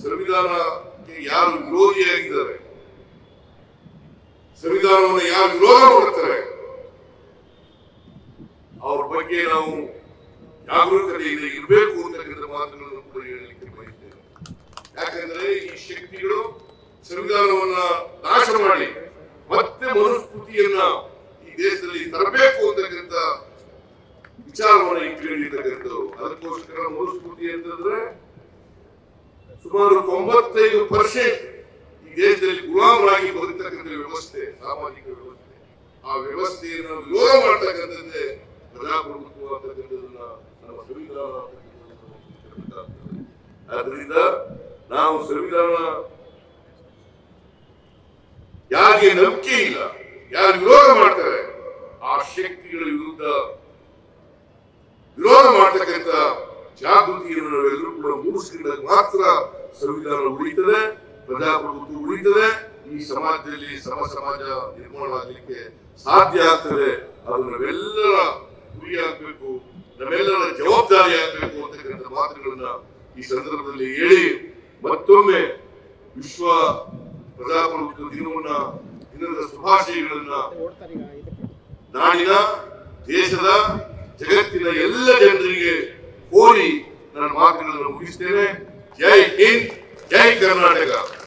ಸಂವಿಧಾನಕ್ಕೆ ಯಾರು ವಿರೋಧಿಯಾಗಿದ್ದಾರೆ ಸಂವಿಧಾನವನ್ನು ಯಾರು ವಿರೋಧ ಮಾಡ್ತಾರೆ ಅವ್ರ ಬಗ್ಗೆ ನಾವು ಜಾಗರೂಕತೆಯಿಂದ ಇರಬೇಕು ಅಂತಕ್ಕಂಥ ಮಾತುಗಳನ್ನು ಕೂಡ ಹೇಳಲಿಕ್ಕೆ ಬಯಸ್ತೇನೆ ಯಾಕಂದ್ರೆ ಈ ಶಕ್ತಿಗಳು ಸಂವಿಧಾನವನ್ನ ನಾಶ ಮಾಡಿ ಮತ್ತೆ ಮನುಸ್ಮೃತಿಯನ್ನ ಈ ದೇಶದಲ್ಲಿ ತರಬೇಕು ಅಂತಕ್ಕಂಥ ವಿಚಾರವನ್ನ ಇಟ್ಕೊಂಡಿರ್ತಕ್ಕಂಥದ್ದು ಅದಕ್ಕೋಸ್ಕರ ಮನುಸ್ಮೃತಿ ಅಂತಂದ್ರೆ ಸುಮಾರು ತೊಂಬತ್ತೈದು ಪರ್ಸೆಂಟ್ ಈ ದೇಶದಲ್ಲಿ ಗುಲಾಮರಾಗಿ ಬದುಕ್ತಕ್ಕಂಥ ವ್ಯವಸ್ಥೆ ಸಾಮಾಜಿಕ ವ್ಯವಸ್ಥೆ ಆ ವ್ಯವಸ್ಥೆಯನ್ನು ವಿರೋಧ ಮಾಡ್ತಕ್ಕಂಥದ್ದೇ ಪ್ರಜಾಪ್ರಭುತ್ವ ಅಂತಕ್ಕಂಥದ್ದನ್ನ ನಮ್ಮ ಸಂವಿಧಾನ ಅಂತಕ್ಕಂಥದ್ದನ್ನ ನಾವು ತಿಳ್ಕೊಬೇಕಾಗ್ತದೆ. ಆದ್ರಿಂದ ನಾವು ಸಂವಿಧಾನ ಯಾರಿಗೆ ನಂಬಿಕೆ ಇಲ್ಲ ಯಾರು ವಿರೋಧ ಮಾಡ್ತಾರೆ ಆ ಶಕ್ತಿಗಳ ವಿರುದ್ಧ ವಿರೋಧ ಮಾಡ್ತಕ್ಕಂಥ ಜಾಗೃತಿಯನ್ನು ನಾವೆಲ್ಲರೂ ಕೂಡ ಮೂಡಿಸಿದಾಗ ಮಾತ್ರ ಸಂವಿಧಾನ ಉಳಿತದೆ ಪ್ರಜಾಪ್ರಭುತ್ವ ಉಳಿತದೆ ಈ ಸಮಾಜದಲ್ಲಿ ಸಮ ಸಮಾಜ ನಿರ್ಮಾಣ ಆಗಲಿಕ್ಕೆ ಸಾಧ್ಯ ಆಗ್ತದೆ ಅದು ನಾವೆಲ್ಲರ ಗುರಿ ಆಗ್ಬೇಕು ನಾವೆಲ್ಲರ ಜವಾಬ್ದಾರಿ ಆಗ್ಬೇಕು ಅಂತಕ್ಕಂಥ ಮಾತುಗಳನ್ನ ಈ ಸಂದರ್ಭದಲ್ಲಿ ಹೇಳಿ ಮತ್ತೊಮ್ಮೆ ವಿಶ್ವ ಪ್ರಜಾಪ್ರಭುತ್ವ ದಿನವನ್ನ ದಿನದ ಶುಭಾಶಯಗಳನ್ನ ನಾಡಿನ ದೇಶದ ಜಗತ್ತಿನ ಎಲ್ಲ ಜನರಿಗೆ ಕೋರಿ ನನ್ನ ಮಾತುಗಳನ್ನು ಮುಗಿಸ್ತೇನೆ ಜೈ ಹಿಂದ್ ಜೈ ಕರ್ನಾಟಕ